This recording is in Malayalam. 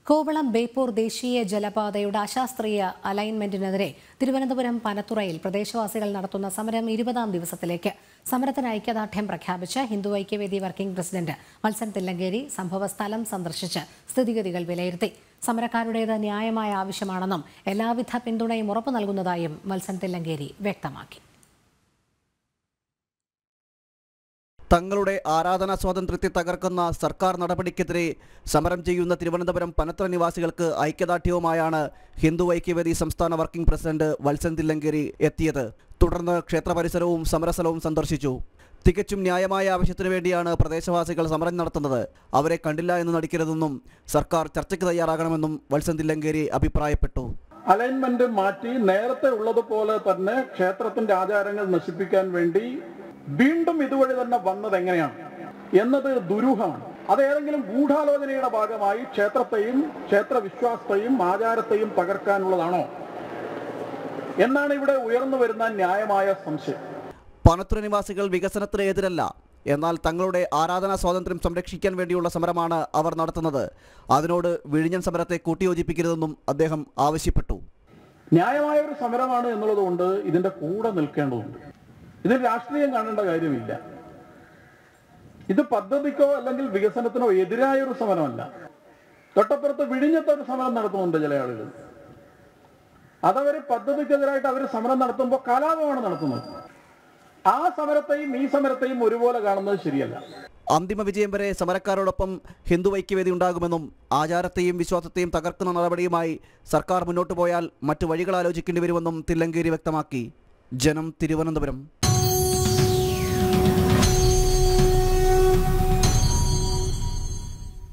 കോവളം ബേപ്പൂർ ദേശീയ ജലപാതയുടെ അശാസ്ത്രീയ അലൈൻമെന്റിനെതിരെ തിരുവനന്തപുരം പനത്തുറയിൽ പ്രദേശവാസികൾ നടത്തുന്ന സമരം ഇരുപതാം ദിവസത്തിലേക്ക് സമരത്തിന് ഐക്യദാർഢ്യം പ്രഖ്യാപിച്ച് ഹിന്ദു ഐക്യവേദി വർക്കിംഗ് പ്രസിഡന്റ് മത്സൻ തില്ലങ്കേരി സംഭവസ്ഥലം സന്ദർശിച്ച് സ്ഥിതിഗതികൾ വിലയിരുത്തി സമരക്കാരുടേത് ന്യായമായ ആവശ്യമാണെന്നും എല്ലാവിധ പിന്തുണയും ഉറപ്പു നൽകുന്നതായും മത്സൻ തില്ലങ്കേരി വ്യക്തമാക്കി തങ്ങളുടെ ആരാധനാ സ്വാതന്ത്ര്യത്തെ തകർക്കുന്ന സർക്കാർ നടപടിക്കെതിരെ സമരം ചെയ്യുന്ന തിരുവനന്തപുരം പനത്ര നിവാസികൾക്ക് ഐക്യദാർഢ്യവുമായാണ് ഹിന്ദു ഐക്യവേദി സംസ്ഥാന വർക്കിംഗ് പ്രസിഡന്റ് വത്സൻ തില്ലങ്കേരി എത്തിയത് തുടർന്ന് ക്ഷേത്ര പരിസരവും സമരസ്ഥലവും സന്ദർശിച്ചു തികച്ചും ന്യായമായ ആവശ്യത്തിനു വേണ്ടിയാണ് പ്രദേശവാസികൾ സമരം നടത്തുന്നത് അവരെ കണ്ടില്ല എന്ന് നടിക്കരുതെന്നും സർക്കാർ ചർച്ചയ്ക്ക് തയ്യാറാകണമെന്നും വത്സൻ തില്ലങ്കേരി അഭിപ്രായപ്പെട്ടു അലൈൻമെന്റ് മാറ്റി നേരത്തെ ഉള്ളതുപോലെ തന്നെ ക്ഷേത്രത്തിന്റെ ആചാരങ്ങൾ നശിപ്പിക്കാൻ വേണ്ടി വീണ്ടും ഇതുവഴി തന്നെ വന്നത് എങ്ങനെയാണ് എന്നത് ദുരൂഹമാണ് അത് ഏതെങ്കിലും ഗൂഢാലോചനയുടെ ഭാഗമായി ക്ഷേത്രത്തെയും ക്ഷേത്ര വിശ്വാസത്തെയും ആചാരത്തെയും തകർക്കാനുള്ളതാണോ എന്നാണ് ഇവിടെ ഉയർന്നു വരുന്ന ന്യായമായ സംശയം പനത്തുര നിവാസികൾ വികസനത്തിന് എതിരല്ല എന്നാൽ തങ്ങളുടെ ആരാധനാ സ്വാതന്ത്ര്യം സംരക്ഷിക്കാൻ വേണ്ടിയുള്ള സമരമാണ് അവർ നടത്തുന്നത് അതിനോട് വിഴിഞ്ഞൻ സമരത്തെ കൂട്ടിയോജിപ്പിക്കരുതെന്നും അദ്ദേഹം ആവശ്യപ്പെട്ടു ന്യായമായ ഒരു സമരമാണ് എന്നുള്ളത് കൊണ്ട് ഇതിന്റെ കൂടെ നിൽക്കേണ്ടതുണ്ട് ഇതിൽ രാഷ്ട്രീയം കാണേണ്ട കാര്യമില്ല ഇത് പദ്ധതിക്കോ അല്ലെങ്കിൽ വികസനത്തിനോ എതിരായ ഒരു സമരമല്ല തൊട്ടപ്പുറത്ത് വിഴിഞ്ഞത്തെ ഒരു സമരം നടത്തുന്നുണ്ട് ചില ആളുകൾ അതവര് പദ്ധതിക്കെതിരായിട്ട് അവർ സമരം നടത്തുമ്പോൾ കലാപമാണ് നടത്തുന്നത് ആ സമരത്തെയും ഈ സമരത്തെയും ഒരുപോലെ കാണുന്നത് ശരിയല്ല അന്തിമ വിജയം വരെ സമരക്കാരോടൊപ്പം ഹിന്ദു ഐക്യവേദി ഉണ്ടാകുമെന്നും ആചാരത്തെയും വിശ്വാസത്തെയും തകർക്കുന്ന നടപടിയുമായി സർക്കാർ മുന്നോട്ടു പോയാൽ മറ്റു വഴികൾ ആലോചിക്കേണ്ടി വരുമെന്നും തില്ലങ്കേരി വ്യക്തമാക്കി ജനം തിരുവനന്തപുരം